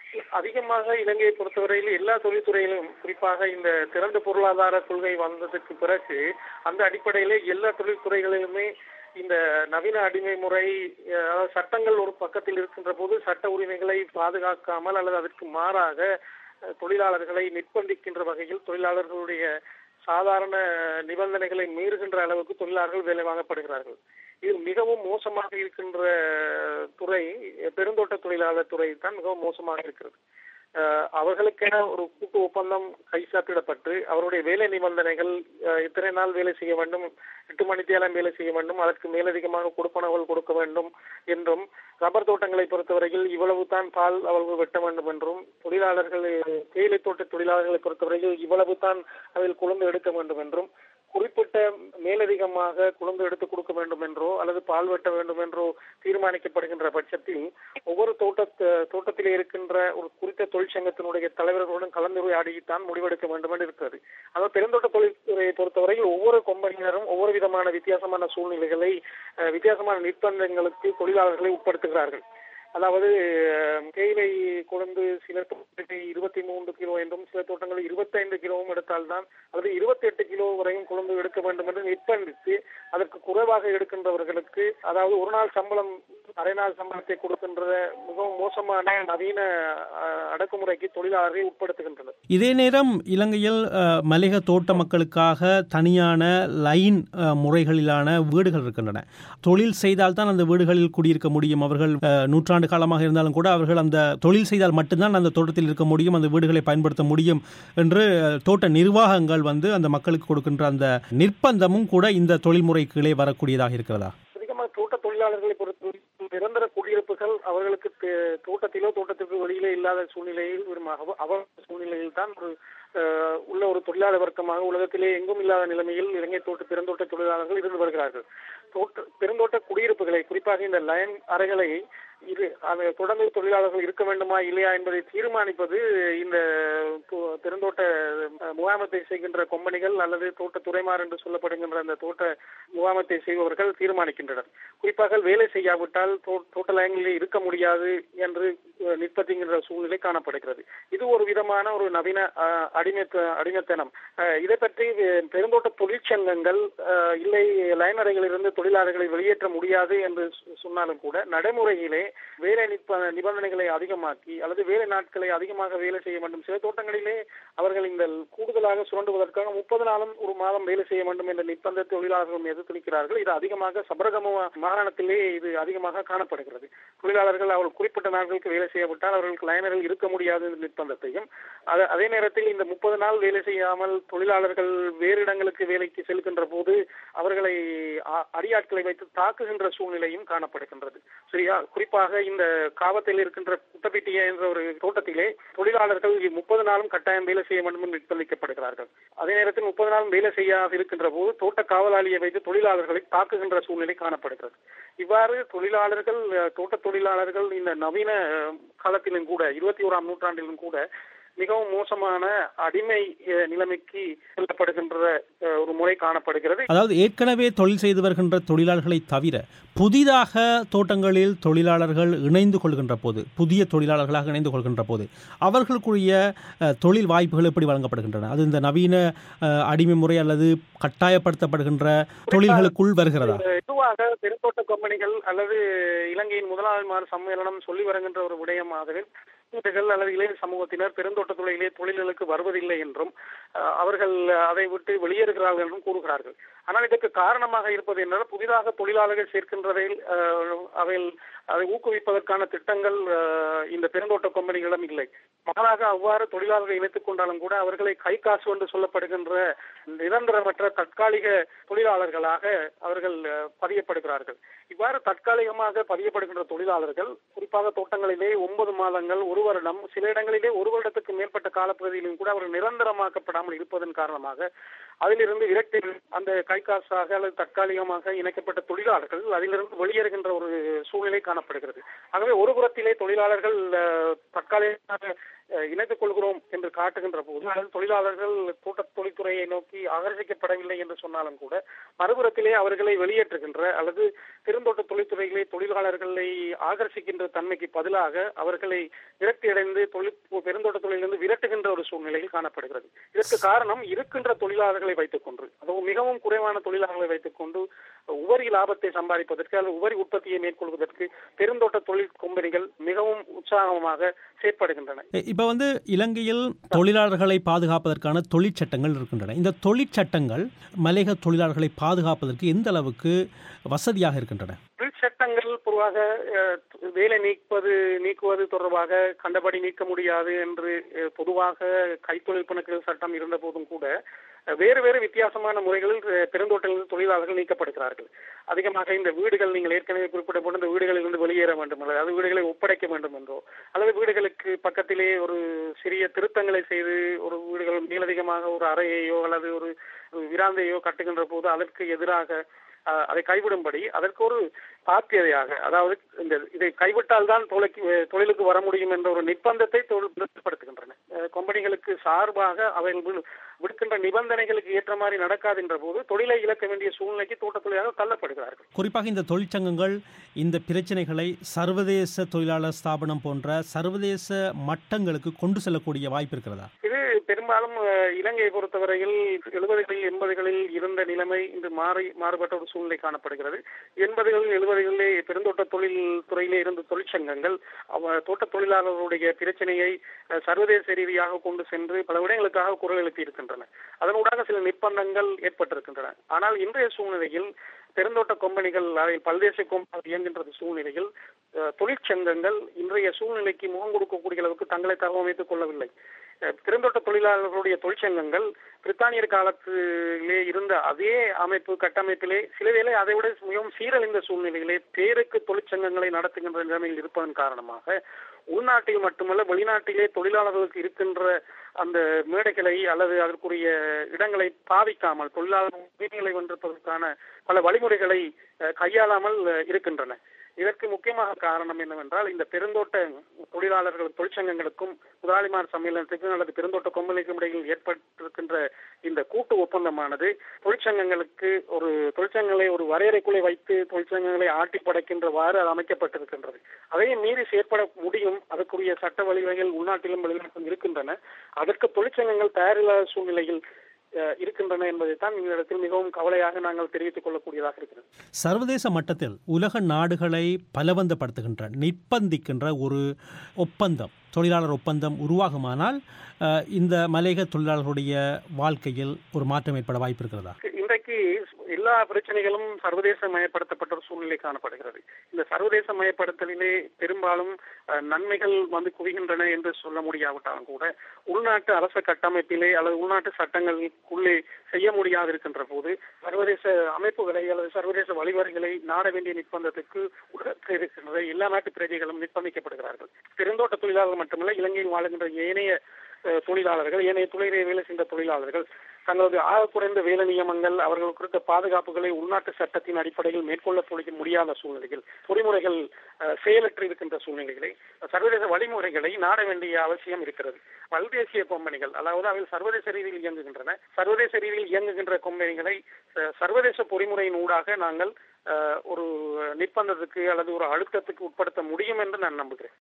அதிகமாக இலங்கையை பொறுத்தவரையில் எல்லா தொழில்துறையிலும் குறிப்பாக இந்த திறந்த பொருளாதார கொள்கை வந்ததுக்கு பிறகு அந்த அடிப்படையிலே எல்லா தொழில்துறைகளிலுமே இந்த நவீன அடிமை முறை அஹ், அதாவது சட்டங்கள் ஒரு பக்கத்தில் இருக்கின்ற போது சட்ட உரிமைகளை பாதுகாக்காமல் அல்லது அதற்கு மாறாக அஹ், தொழிலாளர்களை நிர்பந்திக்கின்ற வகையில் தொழிலாளர்களுடைய சாதாரண நிபந்தனைகளை மீறுகின்ற அளவுக்கு தொழிலாளர்கள் வேலை வாங்கப்படுகிறார்கள் இது மிகவும் மோசமாக இருக்கின்ற துறை பெருந்தோட்ட தொழிலாளர் துறை தான் மிகவும் மோசமாக இருக்கிறது அஹ் அவர்களுக்கென ஒரு கூட்டு ஒப்பந்தம் கைச்சாத்திடப்பட்டு அவருடைய வேலை நிபந்தனைகள் அஹ் இத்தனை நாள் வேலை செய்ய வேண்டும் எட்டு மணித்தேலம் வேலை செய்ய வேண்டும் அதற்கு மேலதிகமாக கொடுப்பனவுகள் கொடுக்க வேண்டும் என்றும் ரப்பர் தோட்டங்களை பொறுத்தவரையில் இவ்வளவு தான் பால் அவர்கள் வெட்ட வேண்டும் என்றும் தொழிலாளர்கள் தேயிலை தோட்ட தொழிலாளர்களை பொறுத்தவரையில் இவ்வளவு தான் அதில் குழந்தை எடுக்க வேண்டும் என்றும் குறிப்பிட்ட மேலதிகமாக குழந்தை எடுத்து கொடுக்க வேண்டும் என்றோ அல்லது பால் வெட்ட வேண்டும் என்றோ தீர்மானிக்கப்படுகின்ற பட்சத்தில் ஒவ்வொரு தோட்ட தோட்டத்திலே இருக்கின்ற ஒரு குறித்த தொழிற்சங்கத்தினுடைய தலைவர்களுடன் கலந்துரையாடித்தான் முடிவெடுக்க வேண்டும் என்று இருக்கிறது அதாவது பெருந்தோட்ட தொழில்துறையை பொறுத்தவரையில் ஒவ்வொரு கொம்பனியினரும் ஒவ்வொரு விதமான வித்தியாசமான சூழ்நிலைகளை அஹ், வித்தியாசமான நிர்பந்தங்களுக்கு தொழிலாளர்களை உட்படுத்துகிறார்கள் அதாவது அஹ், தேயிலை கொழுந்து சில தோட்டங்களில் இருபத்தி மூன்று கிலோ என்றும் சில தோட்டங்களில் இருபத்தைந்து கிலோவும் எடுத்தால்தான் அல்லது இருபத்தி எட்டு கிலோ வரையும் கொழுந்து எடுக்க வேண்டும் என்று நிர்பந்தித்து அதற்கு குறைவாக எடுக்கின்றவர்களுக்கு அதாவது ஒரு நாள் சம்பளம் அரை நாள் சம்பளத்தை கொடுக்கின்ற மிகவும் மோசமான நவீன அஹ், அடக்குமுறைக்கு தொழிலாளரை உட்படுத்துகின்றனர் இதே நேரம் இலங்கையில் அஹ், மலிக தோட்ட மக்களுக்காக தனியான லைன் அஹ், முறைகளிலான வீடுகள் இருக்கின்றன தொழில் செய்தால்தான் அந்த வீடுகளில் குடியிருக்க முடியும் அவர்கள் அஹ், நூற்றாண்டு காலமாக இருந்தாலும் கூட அவர்கள் அந்த தொழில் செய்தால் மட்டும்தான் அந்த தோட்டத்தில் இருக்க முடியும் அந்த வீடுகளை பயன்படுத்த முடியும் என்று அஹ், தோட்ட நிர்வாகங்கள் வந்து அந்த மக்களுக்கு கொடுக்கின்ற அந்த நிர்பந்தமும் கூட இந்த தொழில்முறை கீழே வரக்கூடியதாக இருக்கிறதா அதிகமாக தோட்ட தொழிலாளர்களை பொறுத்த நிரந்தர குடியிருப்புகள் அவர்களுக்கு தே- தோட்டத்திலோ தோட்டத்திற்கு வெளியிலே இல்லாத சூழ்நிலையில் ஒரு மக- அவர் சூழ்நிலையில் தான் ஒரு அஹ், உள்ள ஒரு தொழிலாளர் வர்க்கமாக உலகத்திலே எங்கும் இல்லாத நிலைமையில் இலங்கை தோட்ட பெருந்தோட்ட தொழிலாளர்கள் இருந்து வருகிறார்கள் தோட்ட பெருந்தோட்ட குடியிருப்புகளை குறிப்பாக இந்த லயன் அறைகளை இது அந்த தொடர்ந்து தொழிலாளர்கள் இருக்க வேண்டுமா இல்லையா என்பதை தீர்மானிப்பது இந்த து- பெருந்தோட்ட அஹ், முகாமத்தை செய்கின்ற கொம்பனிகள் அல்லது தோட்ட துறைமார் என்று சொல்லப்படுகின்ற அந்த தோட்ட முகாமத்தை செய்பவர்கள் தீர்மானிக்கின்றனர் குறிப்பாக வேலை செய்யாவிட்டால் தோ- தோட்ட லயங்களிலே இருக்க முடியாது என்று அஹ், நிர்பந்திக்கின்ற சூழ்நிலை காணப்படுகிறது இது ஒரு விதமான ஒரு நவீன அஹ், அடிமைத்த அடிமைத்தனம் அஹ், இதை பற்றி அஹ், பெருந்தோட்ட தொழிற்சங்கங்கள் அஹ், இல்லை லைனறைகளிலிருந்து தொழிலாளர்களை வெளியேற்ற முடியாது என்று சொ- சொன்னாலும் கூட நடைமுறையிலே வேலை நிற்ப- நிபந்தனைகளை அதிகமாக்கி அல்லது வேலை நாட்களை அதிகமாக வேலை செய்ய வேண்டும் சில தோட்டங்களிலே அவர்கள் இந்த கூடுதலாக சுரண்டுவதற்காக முப்பது நாளும் ஒரு மாதம் வேலை செய்ய வேண்டும் என்ற நிர்பந்த தொழிலாளர்கள் மீது திணிக்கிறார்கள் இது அதிகமாக சபரகம மாகாணத்திலே இது அதிகமாக காணப்படுகிறது தொழிலாளர்கள் அவர்கள் குறிப்பிட்ட நாட்களுக்கு வேலை செய்யப்பட்டால் அவர்களுக்கு லைனர்கள் இருக்க முடியாது என்ற நிர்பந்தத்தையும் அத- அதே நேரத்தில் இந்த முப்பது நாள் வேலை செய்யாமல் தொழிலாளர்கள் வேறு இடங்களுக்கு வேலைக்கு செல்கின்ற போது அவர்களை அ- அடியாட்களை வைத்து தாக்குகின்ற சூழ்நிலையும் காணப்படுகின்றது சரியா குறிப்பாக இந்த காவத்தில் இருக்கின்ற குட்டப்பிட்டிய என்ற ஒரு தோட்டத்திலே தொழிலாளர்கள் முப்பது நாளும் கட்டாயம் வேலை செய்ய வேண்டும் என்று நிர்பந்திக்கப்படுகிறார்கள் அதே நேரத்தில் முப்பது நாளும் வேலை செய்யாது இருக்கின்ற போது தோட்ட காவலாளியை வைத்து தொழிலாளர்களை தாக்குகின்ற சூழ்நிலை காணப்படுகிறது இவ்வாறு தொழிலாளர்கள் அஹ், தோட்ட தொழிலாளர்கள் இந்த நவீன அஹ், காலத்திலும் கூட இருபத்தி ஓராம் நூற்றாண்டிலும் கூட மிகவும் மோசமான அடிமை அஹ், நிலைமைக்கு செல்லப்படுகின்ற அஹ், ஒரு முறை காணப்படுகிறது அதாவது ஏற்கனவே தொழில் செய்து வருகின்ற தொழிலாளர்களை தவிர புதிதாக தோட்டங்களில் தொழிலாளர்கள் இணைந்து கொள்கின்ற போது புதிய தொழிலாளர்களாக இணைந்து கொள்கின்ற போது அவர்களுக்குரிய அஹ், தொழில் வாய்ப்புகள் எப்படி வழங்கப்படுகின்றன அது இந்த நவீன அஹ், அடிமை முறை அல்லது கட்டாயப்படுத்தப்படுகின்ற தொழில்களுக்குள் வருகிறதா பொதுவாக பெருந்தோட்ட கம்பெனிகள் அல்லது இலங்கையின் முதலாளிமார் சம்மேளனம் சொல்லி வருகின்ற ஒரு விடயமாகவே இளைஞர்கள் அல்லது இளைஞர் சமூகத்தினர் பெருந்தோட்ட தொழிலே தொழில்களுக்கு வருவதில்லை என்றும் அஹ், அவர்கள் அதை விட்டு வெளியேறுகிறார்கள் என்றும் கூறுகிறார்கள் ஆனால் இதற்கு காரணமாக இருப்பது என்னென்றால் புதிதாக தொழிலாளர்கள் சேர்க்கின்றதில் அஹ், அவையில் அதை ஊக்குவிப்பதற்கான திட்டங்கள் அஹ், இந்த பெருந்தோட்ட கம்பெனிகளிடம் இல்லை மாறாக அவ்வாறு தொழிலாளர்களை இணைத்துக் கொண்டாலும் கூட அவர்களை கை காசு என்று சொல்லப்படுகின்ற நிரந்தரமற்ற தற்காலிக தொழிலாளர்களாக அவர்கள் அஹ், பதியப்படுகிறார்கள் இவ்வாறு தற்காலிகமாக பதியப்படுகின்ற தொழிலாளர்கள் குறிப்பாக தோட்டங்களிலே ஒன்பது மாதங்கள் ஒரு வருடம் சில இடங்களிலே ஒரு வருடத்துக்கு மேற்பட்ட காலப்பகுதியிலும் கூட அவர்கள் நிரந்தரமாக்கப்படாமல் இருப்பதன் காரணமாக அதிலிருந்து விரட்டி அந்த கை காசாக அல்லது தற்காலிகமாக இணைக்கப்பட்ட தொழிலாளர்கள் அதிலிருந்து வெளியேறுகின்ற ஒரு சூழ்நிலை காண காணப்படுகிறது ஆகவே ஒரு புறத்திலே தொழிலாளர்கள் அஹ், தற்காலிகமாக அஹ், இணைத்துக் கொள்கிறோம் என்று காட்டுகின்ற போது அல்லது தொழிலாளர்கள் தோட்டத் தொழில்துறையை நோக்கி ஆகர்ஷிக்கப்படவில்லை என்று சொன்னாலும் கூட மறுபுறத்திலே அவர்களை வெளியேற்றுகின்ற அல்லது பெருந்தோட்ட தொழில்துறையிலே தொழிலாளர்களை ஆகர்ஷிக்கின்ற தன்மைக்கு பதிலாக அவர்களை விரக்தியடைந்து தொழில் பெருந்தோட்ட தொழிலிருந்து விரட்டுகின்ற ஒரு சூழ்நிலையில் காணப்படுகிறது இதற்கு காரணம் இருக்கின்ற தொழிலாளர்களை வைத்துக் கொண்டு அதுவும் மிகவும் குறைவான தொழிலாளர்களை வைத்துக் கொண்டு உபரி லாபத்தை சம்பாதிப்பதற்கு அல்லது உபரி உற்பத்தியை மேற்கொள்வதற்கு பெருந்தோட்ட தொழில் கம்பெனிகள் மிகவும் உற்சாகமாக செயற்படுகின்றன இப்போ வந்து இலங்கையில் தொழிலாளர்களை பாதுகாப்பதற்கான தொழிற்சட்டங்கள் இருக்கின்றன இந்த தொழிற்சட்டங்கள் மலையக தொழிலாளர்களை பாதுகாப்பதற்கு எந்த அளவுக்கு வசதியாக இருக்கின்றன தொழிற்சட்டங்கள் பொதுவாக அஹ், வேலை நீக்குவது நீக்குவது தொடர்பாக கண்டபடி நீக்க முடியாது என்று அஹ், பொதுவாக கைத்தொழில் பிணக்குகள் சட்டம் இருந்த போதும் கூட அஹ், வேறு வேறு வித்தியாசமான முறைகளில் அஹ், பெருந்தோட்டங்களில் தொழிலாளர்கள் நீக்கப்படுகிறார்கள் அதிகமாக இந்த வீடுகள் நீங்கள் ஏற்கனவே குறிப்பிட்ட போது இந்த வீடுகளில் இருந்து வெளியேற வேண்டும் அல்லது அது வீடுகளை ஒப்படைக்க வேண்டும் என்றோ அல்லது வீடுகளுக்கு பக்கத்திலே ஒரு சிறிய திருத்தங்களை செய்து ஒரு வீடுகள் மேலதிகமாக ஒரு அறையையோ அல்லது ஒரு விராந்தையோ கட்டுகின்ற போது அதற்கு எதிராக அஹ், அதை கைவிடும்படி அதற்கு ஒரு பாத்தியதையாக அதாவது இந்த இதை கைவிட்டால் தான் தொழிலுக்கு தொழிலுக்கு வர முடியும் என்ற ஒரு நிர்பந்தத்தை தொழில் நிறுத்தப்படுத்துகின்றன அஹ், கம்பெனிகளுக்கு சார்பாக அவைகள் விடு- விடுக்கின்ற நிபந்தனைகளுக்கு ஏற்ற மாதிரி நடக்காதுன்ற போது தொழிலை இழக்க வேண்டிய சூழ்நிலைக்கு தோட்டத் தொழிலாளர்கள் தள்ளப்படுகிறார்கள் குறிப்பாக இந்த தொழிற்சங்கங்கள் இந்த பிரச்சனைகளை சர்வதேச தொழிலாளர் ஸ்தாபனம் போன்ற சர்வதேச மட்டங்களுக்கு கொண்டு செல்லக்கூடிய வாய்ப்பு இருக்கிறதா இது பெரும்பாலும் அஹ், இலங்கையை பொறுத்தவரையில் எழுபதுகளில் எண்பதுகளில் இருந்த நிலைமை இன்று மாறி மாறுபட்ட ஒரு சூழ்நிலை காணப்படுகிறது எண்பதுகளில் எழுபதுகளிலே பெருந்தோட்ட தொழில் துறையிலே இருந்த தொழிற்சங்கங்கள் அவ தோட்ட தொழிலாளர்களுடைய பிரச்சனையை அஹ், சர்வதேச ரீதியாக கொண்டு சென்று பல விடயங்களுக்காக குரல் எழுப்பி இருக்கின்றன அதனூடாக சில நிர்பந்தங்கள் ஏற்பட்டிருக்கின்றன ஆனால் இன்றைய சூழ்நிலையில் பெருந்தோட்ட கம்பெனிகள் அதில் பல்தேச கம்பெனிகள் இயங்குகின்ற சூழ்நிலையில் அஹ், தொழிற்சங்கங்கள் இன்றைய சூழ்நிலைக்கு முகம் கொடுக்கக்கூடிய அளவுக்கு தங்களை தகவமைத்துக் கொள்ளவில்லை அஹ், பெருந்தோட்ட தொழிலாளர்களுடைய தொழிற்சங்கங்கள் பிரித்தானியர் காலத்திலே இருந்த அதே அமைப்பு கட்டமைப்பிலே சில வேளை அதை விட மிகவும் சீரழிந்த சூழ்நிலையிலே பேருக்கு தொழிற்சங்கங்களை நடத்துகின்ற நிலைமையில் இருப்பதன் காரணமாக உள்நாட்டில் மட்டுமல்ல வெளிநாட்டிலே தொழிலாளர்களுக்கு இருக்கின்ற அந்த மேடைகளை அல்லது அதற்குரிய இடங்களை பாவிக்காமல் தொழிலாளர் உரிமைகளை வென்றிருப்பதற்கான பல வழிமுறைகளை அஹ், கையாளாமல் அஹ், இருக்கின்றன இதற்கு முக்கியமாக காரணம் என்னவென்றால் இந்த பெருந்தோட்ட தொழிலாளர்கள் தொழிற்சங்கங்களுக்கும் முதலாளிமார் சம்மேளனத்துக்கும் அல்லது பெருந்தோட்ட கொம்பனிக்கும் இடையில் ஏற்பட்டிருக்கின்ற இந்த கூட்டு ஒப்பந்தமானது தொழிற்சங்கங்களுக்கு ஒரு தொழிற்சங்கங்களை ஒரு வரையறைக்குள்ளே வைத்து தொழிற்சங்கங்களை ஆட்டி படைக்கின்றவாறு அது அமைக்கப்பட்டிருக்கின்றது அதையும் மீறி செயற்பட முடியும் அதற்குரிய சட்ட வழிவகைகள் உள்நாட்டிலும் வெளிநாட்டிலும் இருக்கின்றன அதற்கு தொழிற்சங்கங்கள் தயாரில்லாத சூழ்நிலையில் அஹ், இருக்கின்றன என்பதைத்தான் இந்த இடத்தில் மிகவும் கவலையாக நாங்கள் தெரிவித்துக் கொள்ளக்கூடியதாக இருக்கிறது சர்வதேச மட்டத்தில் உலக நாடுகளை பலவந்தப்படுத்துகின்ற நிர்பந்திக்கின்ற ஒரு ஒப்பந்தம் தொழிலாளர் ஒப்பந்தம் உருவாகுமானால் அஹ், இந்த மலையக தொழிலாளர்களுடைய வாழ்க்கையில் ஒரு மாற்றம் ஏற்பட வாய்ப்பு இருக்கிறதா இன்றைக்கு எல்லா பிரச்சனைகளும் சர்வதேச மயப்படுத்தப்பட்ட ஒரு சூழ்நிலை காணப்படுகிறது இந்த சர்வதேச மயப்படுத்தலிலே பெரும்பாலும் அஹ், நன்மைகள் வந்து குவிகின்றன என்று சொல்ல முடியாவிட்டாலும் கூட உள்நாட்டு அரச கட்டமைப்பிலே அல்லது உள்நாட்டு சட்டங்களுக்குள்ளே செய்ய முடியாது இருக்கின்ற போது சர்வதேச அமைப்புகளை அல்லது சர்வதேச வழிவகைகளை நாட வேண்டிய நிர்பந்தத்துக்கு உலகத்தில் இருக்கின்ற எல்லா நாட்டு பிரஜைகளும் நிர்பந்திக்கப்படுகிறார்கள் பெருந்தோட்ட தொழிலாளர்கள் மட்டுமல்ல இலங்கையில் வாழுகின்ற ஏனைய அஹ், தொழிலாளர்கள் ஏனைய தொழிலை வேலை செய்கின்ற தொழிலாளர்கள் தங்களது ஆக குறைந்த வேலை நியமங்கள் அவர்கள் குறித்த பாதுகாப்புகளை உள்நாட்டு சட்டத்தின் அடிப்படையில் மேற்கொள்ள தொழில் முடியாத சூழ்நிலைகள் பொறிமுறைகள் அஹ், செயலற்று இருக்கின்ற சூழ்நிலைகளை சர்வதேச வழிமுறைகளை நாட வேண்டிய அவசியம் இருக்கிறது பல்தேசிய கம்பெனிகள் அதாவது அவை சர்வதேச ரீதியில் இயங்குகின்றன சர்வதேச ரீதியில் இயங்குகின்ற கம்பெனிகளை அஹ், சர்வதேச பொறிமுறையின் ஊடாக நாங்கள் அஹ், ஒரு நிர்பந்தத்துக்கு அல்லது ஒரு அழுத்தத்துக்கு உட்படுத்த முடியும் என்று நான் நம்புகிறேன்